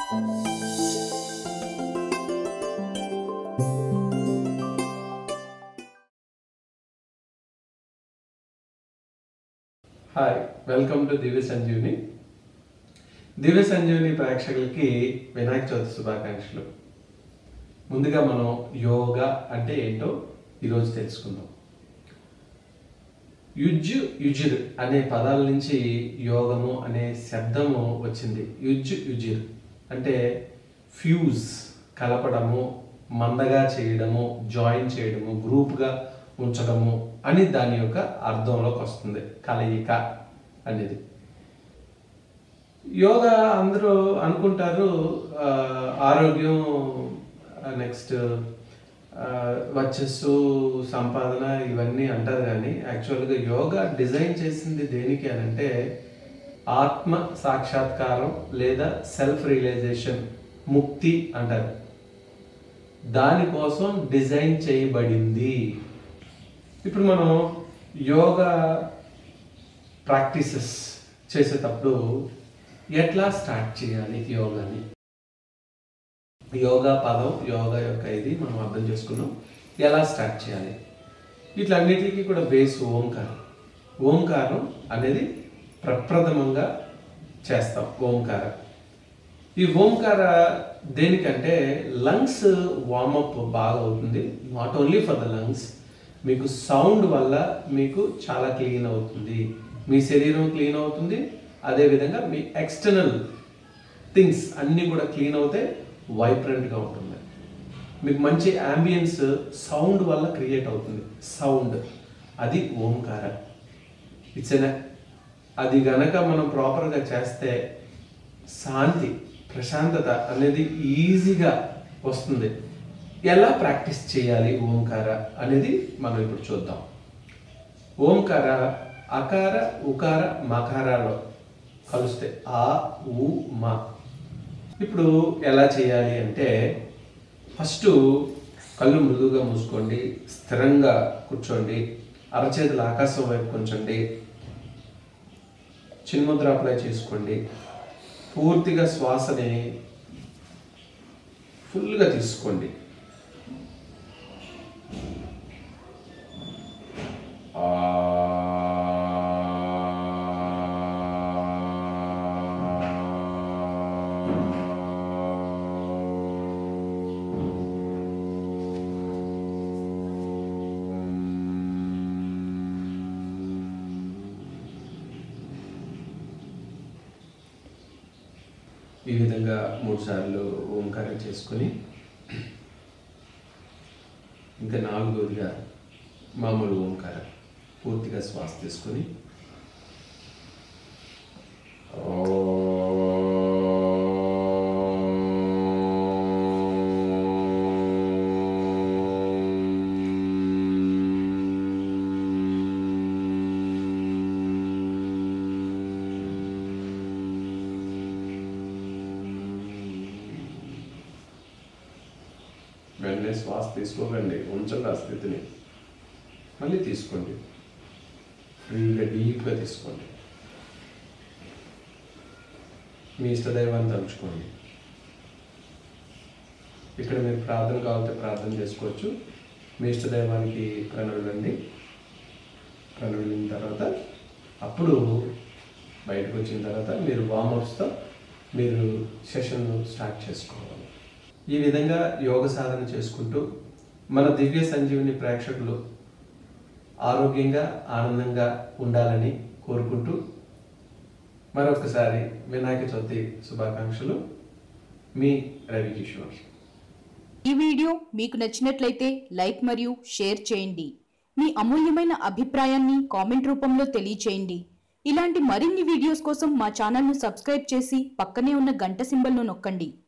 hi welcome to Divya Sanjeevini Divya Sanjeevini ప్రేక్షకులకి వినాయక చవితి శుభాకాంక్షలు ముందుగా మనం యోగా అంటే ఏంటో ఈరోజు తెలుసుకుందాం యుజ్ యుజిర్ అనే పదాల నుంచి యోగము అనే శబ్దము వచ్చింది యుజ్ యుజిర్ అంటే ఫ్యూజ్ కలపడము మందగా చేయడము జాయిన్ చేయడము గ్రూప్గా ఉంచడము అని దాని యొక్క అర్థంలోకి వస్తుంది కలయిక అనేది యోగా అందరూ అనుకుంటారు ఆ, ఆరోగ్యం నెక్స్ట్ వచ్చస్సు సంపాదన ఇవన్నీ అంటారు కానీ యాక్చువల్గా యోగా డిజైన్ చేసింది దేనికి అని అంటే ఆత్మ సాక్షాత్కారం లేదా సెల్ఫ్ రియలైజేషన్ ముక్తి అంటారు దానికోసం డిజైన్ చేయబడింది ఇప్పుడు మనం యోగా ప్రాక్టీసెస్ చేసేటప్పుడు ఎట్లా స్టార్ట్ చేయాలి యోగాని యోగా పదం యోగా యొక్క ఇది మనం అర్థం చేసుకున్నాం ఎలా స్టార్ట్ చేయాలి వీటిలన్నిటికీ కూడా బేస్ ఓంకారం ఓంకారం అనేది ప్రప్రథమంగా చేస్తాం ఓంకారం ఈ ఓంకార దేనికంటే లంగ్స్ వార్మప్ బాగా అవుతుంది not only for the lungs మీకు సౌండ్ వల్ల మీకు చాలా క్లీన్ అవుతుంది మీ శరీరం క్లీన్ అవుతుంది అదేవిధంగా మీ ఎక్స్టర్నల్ థింగ్స్ అన్నీ కూడా క్లీన్ అవుతే వైబ్రెంట్గా ఉంటుంది మీకు మంచి అంబియన్స్ సౌండ్ వల్ల క్రియేట్ అవుతుంది సౌండ్ అది ఓంకార ఇట్స్ ఎన్ అది గనక మనం ప్రాపర్గా చేస్తే శాంతి ప్రశాంతత అనేది ఈజీగా వస్తుంది ఎలా ప్రాక్టీస్ చేయాలి ఓంకార అనేది మనం ఇప్పుడు చూద్దాం ఓంకార అకార ఉకార మకారాలో కలుస్తే ఆ ఉ మా ఇప్పుడు ఎలా చేయాలి అంటే ఫస్ట్ కళ్ళు మృదువుగా మూసుకోండి స్థిరంగా కూర్చోండి అరచేతులు ఆకాశం వైపు కొంచండి చిన్ముద్ర అప్లై చేసుకోండి పూర్తిగా శ్వాసని ఫుల్గా తీసుకోండి ఈ విధంగా మూడు సార్లు ఓంకారం చేసుకొని ఇంకా నాలుగోదిగా మామూలు ఓంకారం పూర్తిగా శ్వాస తీసుకొని వెంటనే శ్వాస తీసుకోకండి ఉంచండి ఆ స్థితిని మళ్ళీ తీసుకోండి ఫ్రీగా డీప్గా తీసుకోండి మీ ఇష్టదైవాన్ని తలుచుకోండి ఇక్కడ మీరు ప్రార్థన కావాలంటే ప్రార్థన చేసుకోవచ్చు మీ ఇష్టదైవానికి ప్రణవిలండి ప్రణవిలిన తర్వాత అప్పుడు బయటకు వచ్చిన తర్వాత మీరు వార్మప్స్తో మీరు సెషన్ స్టార్ట్ చేసుకోవాలి ఈ విధంగా యోగ సాధన చేసుకుంటూ మన దివ్య సంజీవిని ప్రేక్షకులు ఆరోగ్యంగా ఆనందంగా ఉండాలని కోరుకుంటూ మరొకసారి వినాయక చవితి శుభాకాంక్షలు మీ రవి కిషోర్ ఈ వీడియో మీకు నచ్చినట్లయితే లైక్ మరియు షేర్ చేయండి మీ అమూల్యమైన అభిప్రాయాన్ని కామెంట్ రూపంలో తెలియచేయండి ఇలాంటి మరిన్ని వీడియోస్ కోసం మా ఛానల్ను సబ్స్క్రైబ్ చేసి పక్కనే ఉన్న గంట సింబల్ను నొక్కండి